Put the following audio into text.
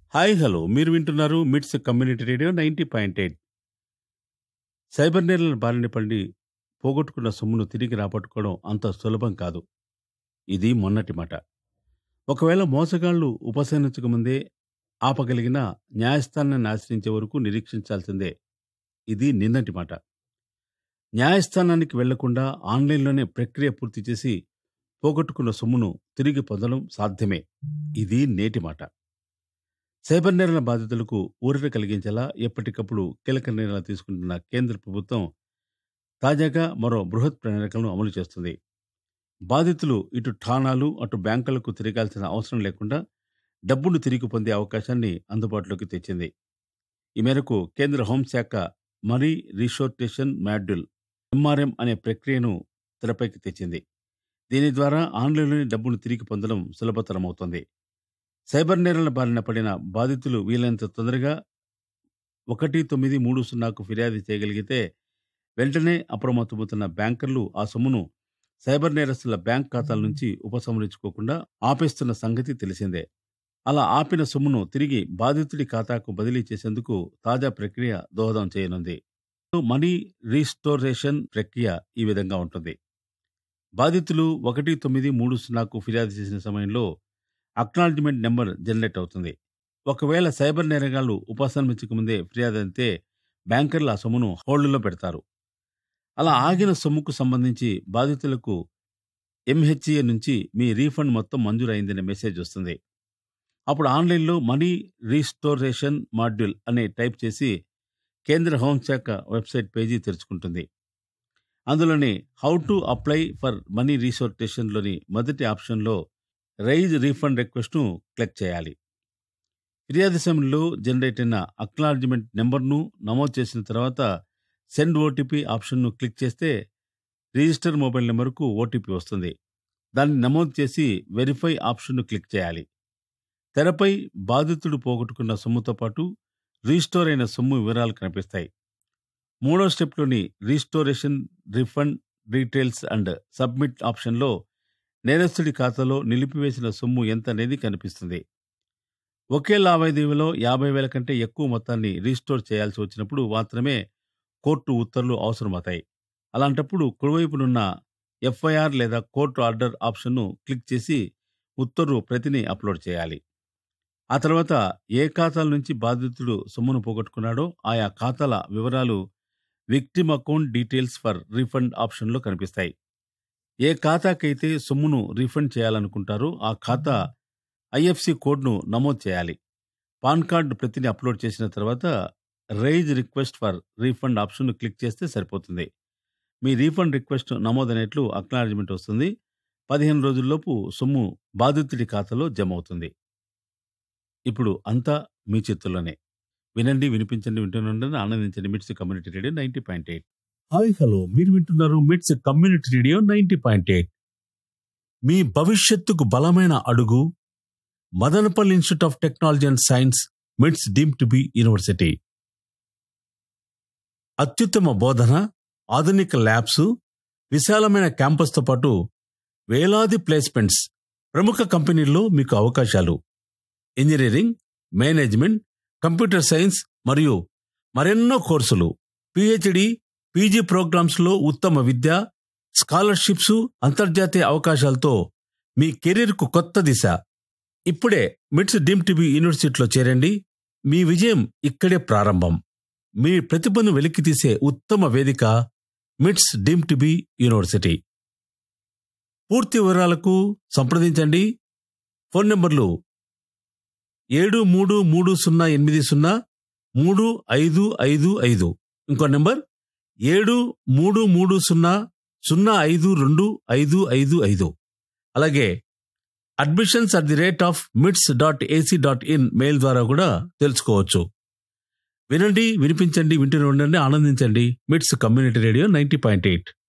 hi hello మీరు వింటున్నారు MITS community radio ninety point eight cyber నేరల బారిన పడి పోగొట్టుకున్న సొమ్మును తిరిగి రాబట్టుకోవడం అంత సులభం కాదు ఇది మొన్నటి మాట ఒకవేళ మోసగాళ్లు ఉపసంహరించకముందే ఆపగలిగిన న్యాయస్థానాన్ని ఆశ్రయించే వరకు నిరీక్షించాల్సిందే ఇది నిన్నటి మాట న్యాయస్థానానికి వెళ్లకుండా ఆన్లైన్లోనే ప్రక్రియ పూర్తి చేసి పోగొట్టుకున్న సొమ్మును తిరిగి పొందడం సాధ్యమే ఇది నేటి మాట సైబర్ నేరాల బాధితులకు ఊరట కలిగించేలా ఎప్పటికప్పుడు కీలక నిర్ణయాలు తీసుకుంటున్న కేంద్ర ప్రభుత్వం తాజాగా మరో బృహత్ ప్రణాళికలను అమలు చేస్తుంది బాధితులు ఇటు ఠాణాలు అటు బ్యాంకులకు తిరగాల్సిన అవసరం లేకుండా డబ్బును తిరిగి పొందే అవకాశాన్ని అందుబాటులోకి తెచ్చింది ఈ మేరకు కేంద్ర హోంశాఖ మరీ రీషోర్టేషన్ మాడ్యూల్ ఎంఆర్ఎం అనే ప్రక్రియను తెరపైకి తెచ్చింది దీని ద్వారా ఆన్లైన్లోని డబ్బును తిరిగి పొందడం సులభతరమవుతుంది సైబర్ నేరాల బారిన పడిన బాధితులు వీలైనంత తొందరగా ఒకటి తొమ్మిది మూడు సున్నాకు ఫిర్యాదు చేయగలిగితే వెంటనే అప్రమత్తమవుతున్న బ్యాంకర్లు ఆ సొమ్మును సైబర్ నేరస్తుల బ్యాంక్ ఖాతాల నుంచి ఉపసంహరించుకోకుండా ఆపేస్తున్న సంగతి తెలిసిందే అలా ఆపిన సొమ్మును తిరిగి బాధితుడి ఖాతాకు బదిలీ చేసేందుకు తాజా ప్రక్రియ దోహదం చేయనుంది మనీ రీస్టోరేషన్ ప్రక్రియ ఈ విధంగా ఉంటుంది బాధితులు ఒకటి తొమ్మిది మూడు సున్నాకు ఫిర్యాదు చేసిన సమయంలో అక్నాలజ్మెంట్ నెంబర్ జనరేట్ అవుతుంది ఒకవేళ సైబర్ నేరగాళ్లు ఉపసంహరించక ముందే ఫిర్యాదు అంతే బ్యాంకర్లు ఆ సొమ్మును హోల్డ్లో పెడతారు అలా ఆగిన సొమ్ముకు సంబంధించి బాధితులకు ఎంహెచ్ఏ నుంచి మీ రీఫండ్ మొత్తం మంజూరైందనే మెసేజ్ వస్తుంది అప్పుడు ఆన్లైన్లో మనీ రీస్టోరేషన్ మాడ్యూల్ అనే టైప్ చేసి కేంద్ర హోంశాఖ వెబ్సైట్ పేజీ తెరుచుకుంటుంది అందులోని how to apply for money రీసోర్టేషన్లోని మొదటి ఆప్షన్లో రైజ్ రీఫండ్ రిక్వెస్ట్ను క్లిక్ చేయాలి ఫిర్యాదు సమయంలో జనరేట్ అయిన అక్నాలజ్మెంట్ నెంబర్ను నమోదు చేసిన తర్వాత సెండ్ ఓటీపీ ఆప్షన్ను క్లిక్ చేస్తే రిజిస్టర్ మొబైల్ నెంబర్కు ఓటీపీ వస్తుంది దాన్ని నమోదు చేసి వెరిఫై ఆప్షన్ను క్లిక్ చేయాలి తెరపై బాధితుడు పోగొట్టుకున్న సొమ్ముతో పాటు రీస్టోర్ అయిన సొమ్ము వివరాలు కనిపిస్తాయి మూడో స్టెప్లోని restoration refund details and submit ఆప్షన్లో నేరస్తుడి ఖాతాలో నిలిపివేసిన సొమ్ము ఎంత అనేది కనిపిస్తుంది ఒకే లావాదేవీలో యాభై వేల కంటే ఎక్కువ మొత్తాన్ని రీస్టోర్ చేయాల్సి వచ్చినప్పుడు మాత్రమే కోర్టు ఉత్తర్వులు అవసరమవుతాయి అలాంటప్పుడు కుడివైపునున్న ఎఫ్ఐఆర్ లేదా కోర్టు ఆర్డర్ ఆప్షన్ను క్లిక్ చేసి ఉత్తర్వు ప్రతిని అప్లోడ్ చేయాలి ఆ తర్వాత ఏ ఖాతాల నుంచి బాధితుడు సొమ్మును పోగొట్టుకున్నాడో ఆయా ఖాతాల వివరాలు victim account details for refund ఆప్షన్లో కనిపిస్తాయి ఏ ఖాతాకైతే సొమ్మును రీఫండ్ చేయాలనుకుంటారో ఆ ఖాతా ఐఎఫ్సి కోడ్ను నమోదు చేయాలి పాన్ కార్డు ప్రతిని అప్లోడ్ చేసిన తర్వాత రైజ్ రిక్వెస్ట్ ఫర్ రీఫండ్ ఆప్షన్ను క్లిక్ చేస్తే సరిపోతుంది మీ రీఫండ్ రిక్వెస్ట్ నమోదైనట్లు అక్నాలజ్మెంట్ వస్తుంది పదిహేను రోజుల్లోపు సొమ్ము బాధితుడి ఖాతాలో జమ అవుతుంది ఇప్పుడు అంతా మీ చేతుల్లోనే వినండి వినిపించండి వింటున్నండి ఆనందించండి మిట్స్ community radio ninety point eight hi hello మీరు వింటున్నారు MITS community radio ninety point eight మీ భవిష్యత్తుకు బలమైన అడుగు Madanapalle institute of technology and science MITS deem to be university అత్యుత్తమ బోధన ఆధునిక ల్యాబ్స్ విశాలమైన క్యాంపస్తో పాటు వేలాది ప్లేస్మెంట్స్ ప్రముఖ కంపెనీల్లో మీకు అవకాశాలు ఇంజనీరింగ్ మేనేజ్మెంట్ కంప్యూటర్ సైన్స్ మరియు మరెన్నో కోర్సులు పిహెచ్డి పీజీ ప్రోగ్రామ్స్లో ఉత్తమ విద్య స్కాలర్షిప్స్ అంతర్జాతీయ అవకాశాలతో మీ కెరీర్కు కొత్త దిశ ఇప్పుడే మిట్స్ డీమ్ టీబీ యూనివర్సిటీలో చేరండి మీ విజయం ఇక్కడే ప్రారంభం మీ ప్రతిభను వెలికితీసే ఉత్తమ వేదిక మిట్స్ డీమ్ టీబీ యూనివర్సిటీ పూర్తి వివరాలకు సంప్రదించండి ఫోన్ నంబర్లు ఏడు మూడు మూడు సున్నా ఎనిమిది సున్నా మూడు ఐదు ఐదు ఐదు ఇంకో నెంబర్ ఏడు మూడు మూడు సున్నా సున్నా ఐదు రెండు ఐదు ఐదు ఐదు అలాగే admissions at the rate of MITS dot ac dot in mail ద్వారా కూడా తెలుసుకోవచ్చు వినండి వినిపించండి వింటూనే ఉండండి ఆనందించండి మిట్స్ community radio ninety point eight